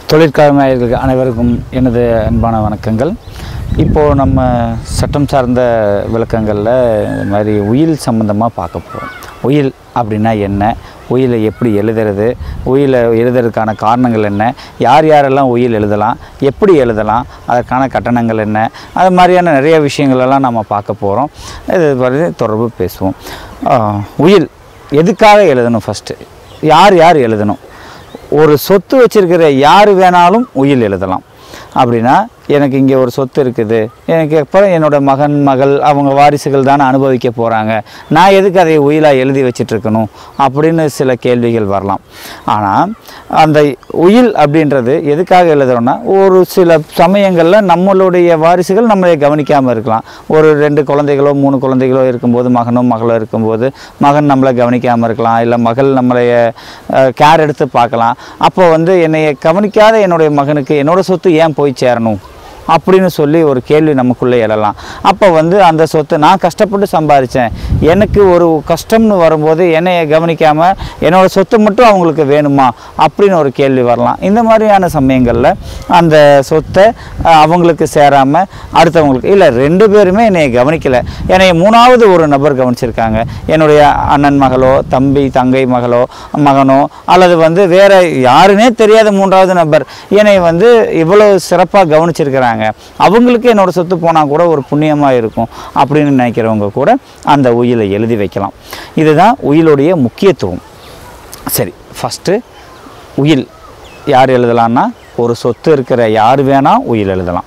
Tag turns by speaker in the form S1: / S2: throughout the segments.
S1: தொழிற்கலைஞர்களுக்கு அனைவருக்கும் எனது அன்பான வணக்கங்கள் இப்போது நம்ம சட்டம் சார்ந்த விளக்கங்களில் இந்த மாதிரி உயில் சம்மந்தமாக பார்க்க போகிறோம் உயில் அப்படின்னா என்ன உயிலை எப்படி எழுதுறது உயிலை எழுதுறதுக்கான காரணங்கள் என்ன யார் யாரெல்லாம் உயில் எழுதலாம் எப்படி எழுதலாம் அதற்கான கட்டணங்கள் என்ன அது மாதிரியான நிறைய விஷயங்கள் எல்லாம் நம்ம பார்க்க போகிறோம் இது பற்றி தொடர்பு பேசுவோம் ஆஹ், உயில் எதுக்காக எழுதணும் ஃபஸ்ட்டு யார் யார் எழுதணும் ஒரு சொத்து வச்சிருக்கிற யார் வேணாலும் உயில் எழுதலாம் அப்படின்னா எனக்கு இங்கே ஒரு சொத்து இருக்குது எனக்கு அப்புறம் என்னோட மகன் மகள் அவங்க வாரிசுகள் தானே அனுபவிக்க போகிறாங்க நான் எதுக்கு அதை உயிலாக எழுதி வச்சிட்ருக்கணும் அப்படின்னு சில கேள்விகள் வரலாம் ஆனால் அந்த உயில் அப்படின்றது எதுக்காக எழுதுறோன்னா ஒரு சில சமயங்களில் நம்மளுடைய வாரிசுகள் நம்மளை கவனிக்காமல் இருக்கலாம் ஒரு ரெண்டு குழந்தைகளோ மூணு குழந்தைகளோ இருக்கும்போது மகனோ மகளோ இருக்கும்போது மகன் நம்மளை கவனிக்காமல் இருக்கலாம் இல்லை மகள் நம்மளைய கேர் எடுத்து பார்க்கலாம் அப்போ வந்து என்னை கவனிக்காத என்னுடைய மகனுக்கு என்னோட சொத்து ஏன் போய் சேரணும் அப்படின்னு சொல்லி ஒரு கேள்வி நமக்குள்ளே எழலாம் அப்போ வந்து அந்த சொத்து நான் கஷ்டப்பட்டு சம்பாதிச்சேன் எனக்கு ஒரு கஷ்டம்னு வரும்போது என்னைய கவனிக்காமல் என்னோட சொத்து மட்டும் அவங்களுக்கு வேணுமா அப்படின்னு ஒரு கேள்வி வரலாம் இந்த மாதிரியான சமயங்களில் அந்த சொத்தை அஹ், அவங்களுக்கு சேராமல் அடுத்தவங்களுக்கு இல்லை ரெண்டு பேருமே என்னை கவனிக்கலை என்னை மூணாவது ஒரு நபர் கவனிச்சிருக்காங்க என்னுடைய அண்ணன் மகளோ தம்பி தங்கை மகளோ மகனோ அல்லது வந்து வேற யாருனே தெரியாத மூன்றாவது நபர் என்னை வந்து இவ்வளோ சிறப்பாக கவனிச்சிருக்கிறாங்க அவங்களுக்கு என்னோட சொத்து போனால் கூட ஒரு புண்ணியமாக இருக்கும் அப்படின்னு நினைக்கிறவங்க கூட அந்த உயிலை எழுதி வைக்கலாம் இதுதான் உயிலுடைய முக்கியத்துவம் சரி ஃபஸ்ட்டு உயில் யார் எழுதலாம்னா ஒரு சொத்து இருக்கிற யார் வேணால் உயில் எழுதலாம்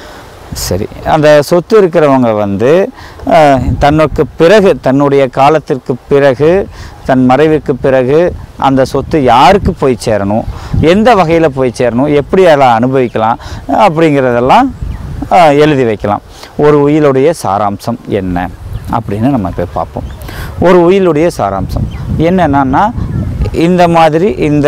S1: சரி அந்த சொத்து இருக்கிறவங்க வந்து அஹ், தனக்கு பிறகு தன்னுடைய காலத்திற்கு பிறகு தன் மறைவுக்கு பிறகு அந்த சொத்து யாருக்கு போய் சேரணும் எந்த வகையில் போய் சேரணும் எப்படி அதெல்லாம் அனுபவிக்கலாம் அப்படிங்கிறதெல்லாம் அஹ், எழுதி வைக்கலாம் ஒரு உயிலுடைய சாராம்சம் என்ன அப்படின்னு நம்ம இப்போ பார்ப்போம் ஒரு உயிலுடைய சாராம்சம் என்னென்னா இந்த மாதிரி இந்த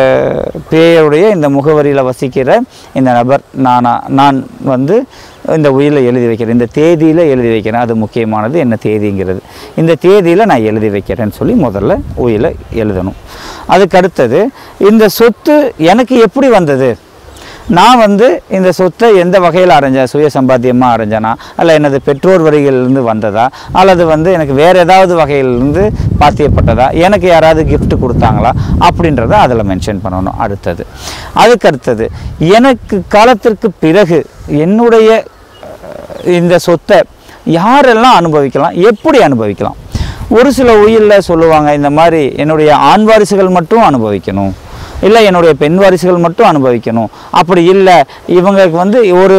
S1: பேருடைய இந்த முகவரியில் வசிக்கிற இந்த நபர் நானா நான் வந்து இந்த உயிலை எழுதி வைக்கிறேன் இந்த தேதியில் எழுதி வைக்கிறேன் அது முக்கியமானது என்ன தேதிங்கிறது இந்த தேதியில் நான் எழுதி வைக்கிறேன்னு சொல்லி முதல்ல உயிலை எழுதணும் அதுக்கு அடுத்தது இந்த சொத்து எனக்கு எப்படி வந்தது நான் வந்து இந்த சொத்தை எந்த வகையில் அடைஞ்சேன் சுய சம்பாத்தியமாக அடைஞ்சேனா அல்ல எனது பெற்றோர் வரிகளிலிருந்து வந்ததா அல்லது வந்து எனக்கு வேறு ஏதாவது வகையிலிருந்து பாத்தியப்பட்டதா எனக்கு யாராவது gift கொடுத்தாங்களா அப்படின்றத அதில் மென்ஷன் பண்ணணும் அடுத்தது அதுக்கு அடுத்தது எனக்கு காலத்திற்கு பிறகு என்னுடைய அஹ், இந்த சொத்தை யாரெல்லாம் அனுபவிக்கலாம் எப்படி அனுபவிக்கலாம் ஒரு சில உயிரில் சொல்லுவாங்க இந்த மாதிரி என்னுடைய ஆண் வாரிசுகள் மட்டும் அனுபவிக்கணும் இல்லை என்னுடைய பெண் வாரிசுகள் மட்டும் அனுபவிக்கணும் அப்படி இல்லை இவங்களுக்கு வந்து ஒரு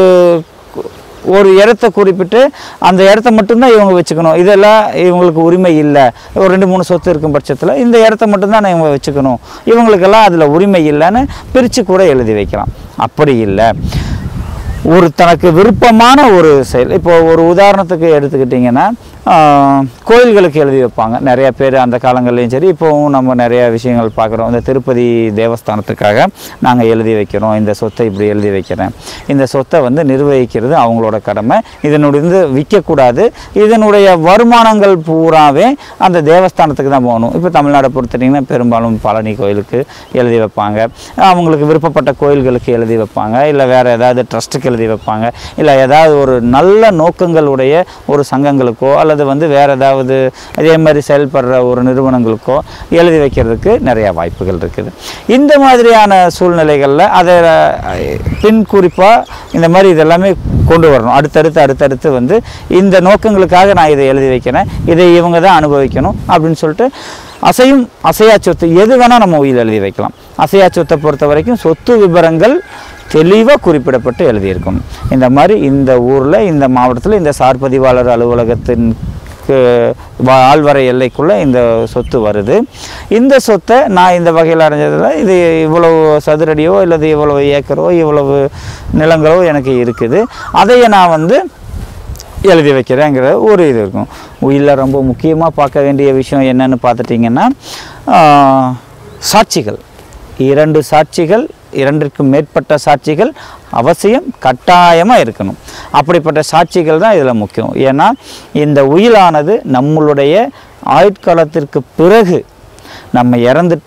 S1: ஒரு இடத்த குறிப்பிட்டு அந்த இடத்த மட்டும்தான் இவங்க வச்சுக்கணும் இதெல்லாம் இவங்களுக்கு உரிமை இல்லை ஒரு ரெண்டு மூணு சொத்து இருக்கும் பட்சத்தில் இந்த இடத்த மட்டும்தான் இவங்க வச்சுக்கணும் இவங்களுக்கெல்லாம் அதில் உரிமை இல்லைன்னு பிரித்து கூட எழுதி வைக்கலாம் அப்படி இல்லை ஒரு தனக்கு விருப்பமான ஒரு செயல் இப்போ ஒரு உதாரணத்துக்கு எடுத்துக்கிட்டிங்கன்னா ஆஹ், கோயில்களுக்கு எழுதி வைப்பாங்க நிறைய பேர் அந்த காலங்கள்லேயும் சரி இப்போவும் நம்ம நிறைய விஷயங்கள் பார்க்குறோம் இந்த திருப்பதி தேவஸ்தானத்துக்காக நாங்கள் எழுதி வைக்கிறோம் இந்த சொத்தை இப்படி எழுதி வைக்கிறேன் இந்த சொத்தை வந்து நிர்வகிக்கிறது அவங்களோட கடமை இதனுடைய விற்கக்கூடாது இதனுடைய வருமானங்கள் பூராவே அந்த தேவஸ்தானத்துக்கு தான் போகணும் இப்போ தமிழ்நாடை பொறுத்துட்டிங்கன்னா பெரும்பாலும் பழனி கோயிலுக்கு எழுதி வைப்பாங்க அவங்களுக்கு விருப்பப்பட்ட கோயில்களுக்கு எழுதி வைப்பாங்க இல்லை வேறு ஏதாவது ட்ரஸ்ட்டுக்கு எழுதி வைப்பாங்க இல்லை ஏதாவது ஒரு நல்ல நோக்கங்களுடைய ஒரு சங்கங்களுக்கோ அல்லது வந்து வேறு ஏதாவது அதே மாதிரி செயல்படுற ஒரு நிறுவனங்களுக்கோ எழுதி வைக்கிறதுக்கு நிறைய வாய்ப்புகள் இருக்குது இந்த மாதிரியான சூழ்நிலைகளில் அதை அஹ், பின் குறிப்பாக இந்த மாதிரி இதெல்லாமே கொண்டு வரணும் அடுத்தடுத்து அடுத்தடுத்து வந்து இந்த நோக்கங்களுக்காக நான் இதை எழுதி வைக்கிறேன் இதை இவங்க தான் அனுபவிக்கணும் அப்படின்னு சொல்லிட்டு அசையும் அசையா சொத்து எது வேணால் நம்ம உயில் எழுதி வைக்கலாம் அசையா சொத்தை பொறுத்த வரைக்கும் சொத்து விவரங்கள் தெளிவாக குறிப்பிடப்பட்டு எழுதியிருக்கணும் இந்த மாதிரி இந்த ஊரில் இந்த மாவட்டத்தில் இந்த சார் பதிவாளர் அலுவலகத்தின் ஆழ்வரை எல்லைக்குள்ளே இந்த சொத்து வருது இந்த சொத்தை நான் இந்த வகையில் அடைஞ்சதில் இது இவ்வளவு சதுரடியோ இல்லது இவ்வளவு ஏக்கரோ இவ்வளவு நிலங்களோ எனக்கு இருக்குது அதையே நான் வந்து எழுதி வைக்கிறேங்கிற ஒரு இது இருக்கும் உயிரில் ரொம்ப முக்கியமாக பார்க்க வேண்டிய விஷயம் என்னன்னு பார்த்துட்டிங்கன்னா ஆஹ், சாட்சிகள் இரண்டு சாட்சிகள் இரண்டிற்கும் மேற்பட்ட சாட்சிகள் அவசியம் கட்டாயமாக இருக்கணும் அப்படிப்பட்ட சாட்சிகள் தான் இதில் முக்கியம் ஏன்னா இந்த உயிலானது நம்மளுடைய ஆயுட்காலத்திற்கு பிறகு நம்ம இறந்துட்டா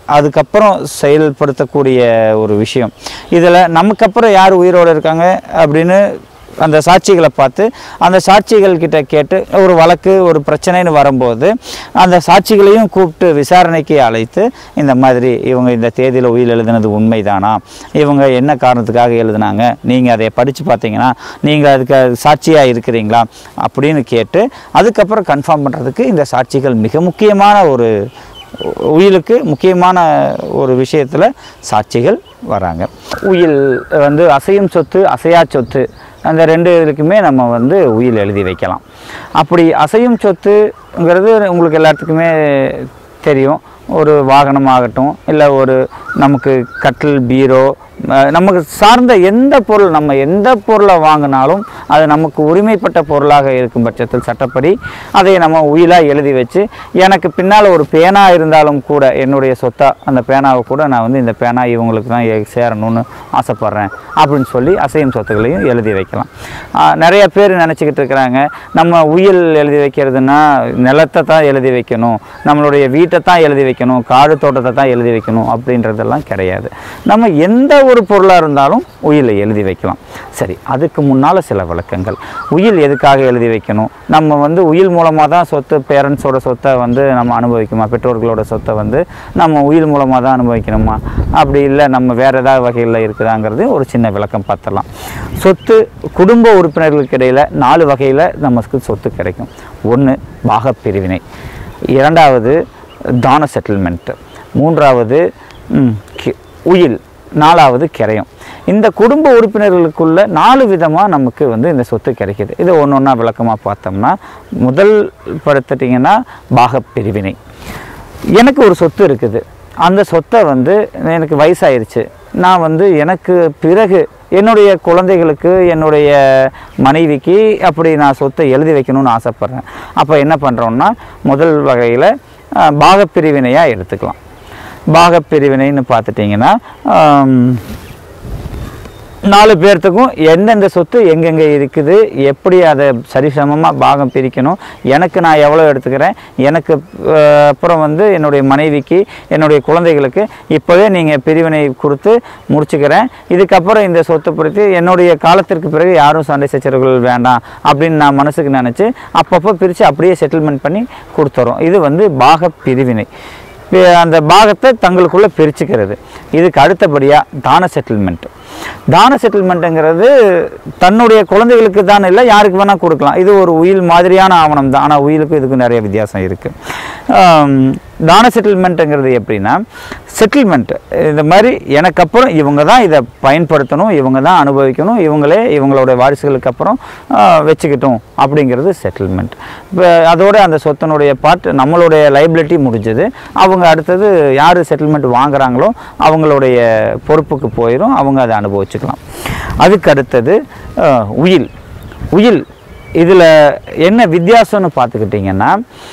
S1: அதுக்கப்புறம் செயல்படுத்தக்கூடிய ஒரு விஷயம் இதில் நமக்கு அப்புறம் யார் உயிரோடு இருக்காங்க அப்படின்னு அந்த சாட்சிகளை பார்த்து அந்த சாட்சிகள் கிட்ட கேட்டு ஒரு வழக்கு ஒரு பிரச்சனைன்னு வரும்போது அந்த சாட்சிகளையும் கூப்பிட்டு விசாரணைக்கு அழைத்து இந்த மாதிரி இவங்க இந்த தேதியில் உயிர் எழுதுனது உண்மைதானா இவங்க என்ன காரணத்துக்காக எழுதுனாங்க நீங்கள் அதை படித்து பார்த்தீங்கன்னா நீங்கள் அதுக்கு சாட்சியாக இருக்கிறீங்களா அப்படின்னு கேட்டு அதுக்கப்புறம் கன்ஃபார்ம் பண்ணுறதுக்கு இந்த சாட்சிகள் மிக முக்கியமான ஒரு உயிலுக்கு முக்கியமான ஒரு விஷயத்தில் சாட்சிகள் வராங்க உயில் வந்து அசையும் சொத்து அசையா சொத்து அந்த ரெண்டு இதுக்குமே நம்ம வந்து உயில் எழுதி வைக்கலாம் அப்படி அசையும் சொத்துங்கிறது உங்களுக்கு எல்லாத்துக்குமே தெரியும் ஒரு வாகனமாகட்டும் இல்லை ஒரு நமக்கு கட்டில் பீரோ அஹ் நமக்கு சார்ந்த எந்த பொருள் நம்ம எந்த பொருளை வாங்கினாலும் அது நமக்கு உரிமைப்பட்ட பொருளாக இருக்கும் பட்சத்தில் சட்டப்படி அதை நம்ம உயிலாக எழுதி வச்சு எனக்கு பின்னால் ஒரு பேனா இருந்தாலும் கூட என்னுடைய சொத்தா அந்த பேனாவை கூட நான் வந்து இந்த பேனா இவங்களுக்கு தான் எ- சேரணும்னு ஆசைப்பட்றேன் அப்படின்னு சொல்லி அசையும் சொத்துக்களையும் எழுதி வைக்கலாம் ஆஹ் நிறைய பேர் நினச்சிக்கிட்டு இருக்கிறாங்க நம்ம உயில் எழுதி வைக்கிறதுனா நிலத்தை தான் எழுதி வைக்கணும் நம்மளுடைய வீட்டை தான் எழுதி வைக்கணும் காடு தோட்டத்தை தான் எழுதி வைக்கணும் அப்படின்றதெல்லாம் கிடையாது நம்ம எந்த ஒரு பொருளாக இருந்தாலும் உயிலை எழுதி வைக்கலாம் சரி அதுக்கு முன்னால் சில விளக்கங்கள் உயில் எதுக்காக எழுதி வைக்கணும் நம்ம வந்து உயில் மூலமாக தான் சொத்து பேரண்ட்ஸோட சொத்தை வந்து நம்ம அனுபவிக்குமா பெற்றோர்களோட சொத்தை வந்து நம்ம உயில் மூலமாக தான் அனுபவிக்கணுமா அப்படி இல்லை நம்ம வேறு ஏதாவது வகையில் இருக்குதாங்கிறது ஒரு சின்ன விளக்கம் பார்த்துடலாம் சொத்து குடும்ப உறுப்பினர்களுக்கு இடையில் நாலு வகையில் நமக்கு சொத்து கிடைக்கும் ஒன்று பாகப்பிரிவினை இரண்டாவது தான செட்டில்மெண்ட்டு மூன்றாவது ம், கி- உயில் நாலாவது கிரயம் இந்த குடும்ப உறுப்பினர்களுக்குள்ள நாலு விதமாக நமக்கு வந்து இந்த சொத்து கிடைக்கிது இது ஒன்று ஒன்றா விளக்கமாக பார்த்தோம்னா முதல் படுத்துட்டிங்கன்னா பாகப்பிரிவினை எனக்கு ஒரு சொத்து இருக்குது அந்த சொத்தை வந்து எனக்கு வயசாயிருச்சு நான் வந்து எனக்கு பிறகு என்னுடைய குழந்தைகளுக்கு என்னுடைய மனைவிக்கு அப்படி நான் சொத்தை எழுதி வைக்கணும்னு ஆசைப்பட்றேன் அப்போ என்ன பண்ணுறோம்னா முதல் வகையில் பாகப்பிரிவினையாக எடுத்துக்கலாம் பாகப்பிரிவினைன்னு பார்த்துட்டிங்கன்னா ஆம், நாலு பேர்த்துக்கும் எந்தெந்த சொத்து எங்கெங்கே இருக்குது எப்படி அதை சரிசமமாக பாகம் பிரிக்கணும் எனக்கு நான் எவ்வளோ எடுத்துக்கிறேன் எனக்கு அஹ், அப்புறம் வந்து என்னுடைய மனைவிக்கு என்னுடைய குழந்தைகளுக்கு இப்போவே நீங்கள் பிரிவினை கொடுத்து முடிச்சுக்கிறேன் இதுக்கப்புறம் இந்த சொத்தை பொறுத்து என்னுடைய காலத்திற்கு பிறகு யாரும் சண்டை சச்சரவுகள் வேண்டாம் அப்படின்னு நான் மனசுக்கு நினச்சி அப்பப்போ பிரித்து அப்படியே செட்டில்மெண்ட் பண்ணி கொடுத்துறோம் இது வந்து பாக பிரிவினை பி- அந்த பாகத்தை தங்களுக்குள்ளே பிரிச்சுக்கிறது இதுக்கு அடுத்தபடியாக தான செட்டில்மெண்ட் தான செட்டில்மெண்ட்டுங்கிறது தன்னுடைய குழந்தைகளுக்கு தான் இல்லை யாருக்கு வேணால் கொடுக்கலாம் இது ஒரு உயில் மாதிரியான ஆவணம் தான் ஆனால் உயிலுக்கும் இதுக்கும் நிறைய வித்தியாசம் இருக்குது தான செட்டில்மெண்ட்டுங்கிறது எப்படின்னா செட்டில்மெண்ட் இந்த மாதிரி எனக்கு அப்புறம் இவங்க தான் இதை பயன்படுத்தணும் இவங்க தான் அனுபவிக்கணும் இவங்களே இவங்களோட வாரிசுகளுக்கு அப்புறம் ஆஹ், வச்சுக்கிட்டோம் அப்படிங்கிறது செட்டில்மெண்ட் இப்போ அதோட அந்த சொத்தினுடைய பார்ட் நம்மளுடைய லைபிலிட்டி முடிஞ்சது அவங்க அடுத்தது யார் செட்டில்மெண்ட் வாங்குறாங்களோ அவங்களுடைய பொறுப்புக்கு போயிடும் அவங்க அதை அனுபவிச்சுக்கலாம் அதுக்கு அடுத்தது ஆஹ், உயில் உயில் இதில் என்ன வித்தியாசம்னு பார்த்துக்கிட்டிங்கன்னா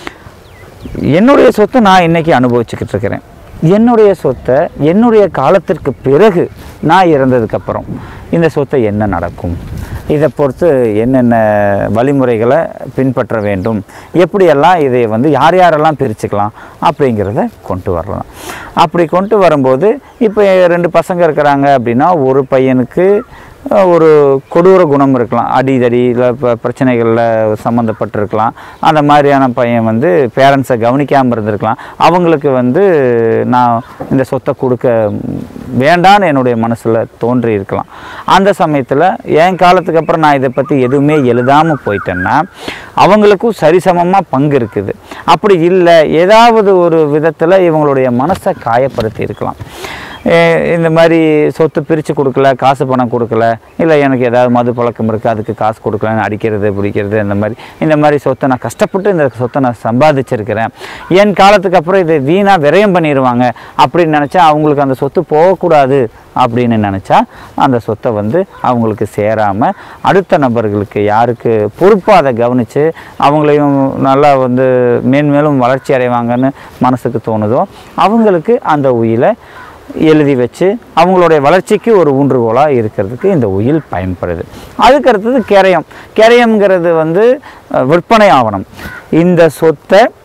S1: என்னுடைய சொத்தை நான் இன்னைக்கு அனுபவிச்சுக்கிட்டு இருக்கிறேன் என்னுடைய சொத்தை என்னுடைய காலத்திற்கு பிறகு நான் இறந்ததுக்கப்புறம் இந்த சொத்தை என்ன நடக்கும் இதை பொறுத்து என்னென்ன வழிமுறைகளை பின்பற்ற வேண்டும் எப்படியெல்லாம் இதை வந்து யார் யாரெல்லாம் பிரிச்சுக்கலாம் அப்படிங்கிறத கொண்டு வரலாம் அப்படி கொண்டு வரும்போது இப்போ ரெண்டு பசங்க இருக்கிறாங்க அப்படின்னா ஒரு பையனுக்கு அஹ், ஒரு கொடூர குணம் இருக்கலாம் அடிதடி இல்லை இப்போ பிரச்சனைகளில் சம்மந்தப்பட்டிருக்கலாம் அந்த மாதிரியான பையன் வந்து பேரண்ட்ஸை கவனிக்காமல் இருந்திருக்கலாம் அவங்களுக்கு வந்து நான் இந்த சொத்தை கொடுக்க வேண்டான்னு என்னுடைய மனசில் தோன்றி இருக்கலாம் அந்த சமயத்தில் என் காலத்துக்கு அப்புறம் நான் இதை பற்றி எதுவுமே எழுதாமல் போயிட்டேன்னா அவங்களுக்கும் சரிசமமாக பங்கு இருக்குது அப்படி இல்லை ஏதாவது ஒரு விதத்தில் இவங்களுடைய மனசை காயப்படுத்தி இருக்கலாம் ஏ- இந்த மாதிரி சொத்து பிரித்து கொடுக்கல காசு பணம் கொடுக்கல இல்லை எனக்கு ஏதாவது மது பழக்கம் இருக்குது அதுக்கு காசு கொடுக்கலன்னு அடிக்கிறது பிடிக்கிறது இந்த மாதிரி இந்த மாதிரி சொத்தை நான் கஷ்டப்பட்டு இந்த சொத்தை நான் சம்பாதிச்சிருக்கிறேன் என் காலத்துக்கு அப்புறம் இதை வீணாக விரயம் பண்ணிடுவாங்க அப்படின்னு நினச்சா அவங்களுக்கு அந்த சொத்து போகக்கூடாது அப்படின்னு நினச்சா அந்த சொத்தை வந்து அவங்களுக்கு சேராமல் அடுத்த நபர்களுக்கு யாருக்கு பொறுப்பாக அதை கவனித்து அவங்களையும் நல்லா வந்து மேன்மேலும் வளர்ச்சி அடைவாங்கன்னு மனசுக்கு தோணுதோ அவங்களுக்கு அந்த உயிலை எழுதி வச்சு அவங்களுடைய வளர்ச்சிக்கு ஒரு ஊன்றுகோலாக இருக்கிறதுக்கு இந்த உயில் பயன்படுது அதுக்கு அடுத்தது கேரயம் கேரயம்ங்கிறது வந்து அஹ், விற்பனை ஆவணம் இந்த சொத்தை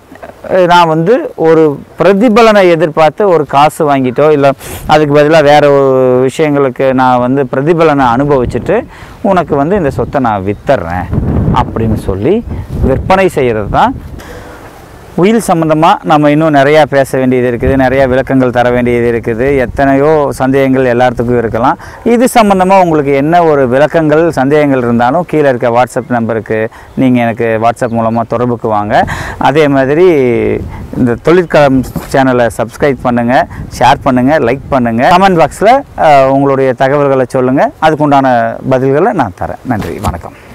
S1: அஹ், நான் வந்து ஒரு பிரதிபலனை எதிர்பார்த்து ஒரு காசு வாங்கிட்டோ இல்லை அதுக்கு பதிலாக வேற ஒரு விஷயங்களுக்கு நான் வந்து பிரதிபலனை அனுபவிச்சுட்டு உனக்கு வந்து இந்த சொத்தை நான் வித்துறேன் அப்படின்னு சொல்லி விற்பனை செய்கிறது தான் உயில் சம்மந்தமாக நம்ம இன்னும் நிறையா பேச வேண்டியது இருக்குது நிறையா விளக்கங்கள் தர வேண்டியது இருக்குது எத்தனையோ சந்தேகங்கள் எல்லாத்துக்கும் இருக்கலாம் இது சம்மந்தமாக உங்களுக்கு என்ன ஒரு விளக்கங்கள் சந்தேகங்கள் இருந்தாலும் கீழே இருக்க வாட்ஸ்அப் நம்பருக்கு நீங்கள் எனக்கு வாட்ஸ்அப் மூலமாக தொடர்புக்கு வாங்க அதே மாதிரி இந்த தொழிற்களம் சேனலை சப்ஸ்கிரைப் பண்ணுங்கள் ஷேர் பண்ணுங்கள் லைக் பண்ணுங்கள் கமெண்ட் பாக்ஸில் உங்களுடைய தகவல்களை சொல்லுங்கள் அதுக்குண்டான பதில்களை நான் தரேன் நன்றி வணக்கம்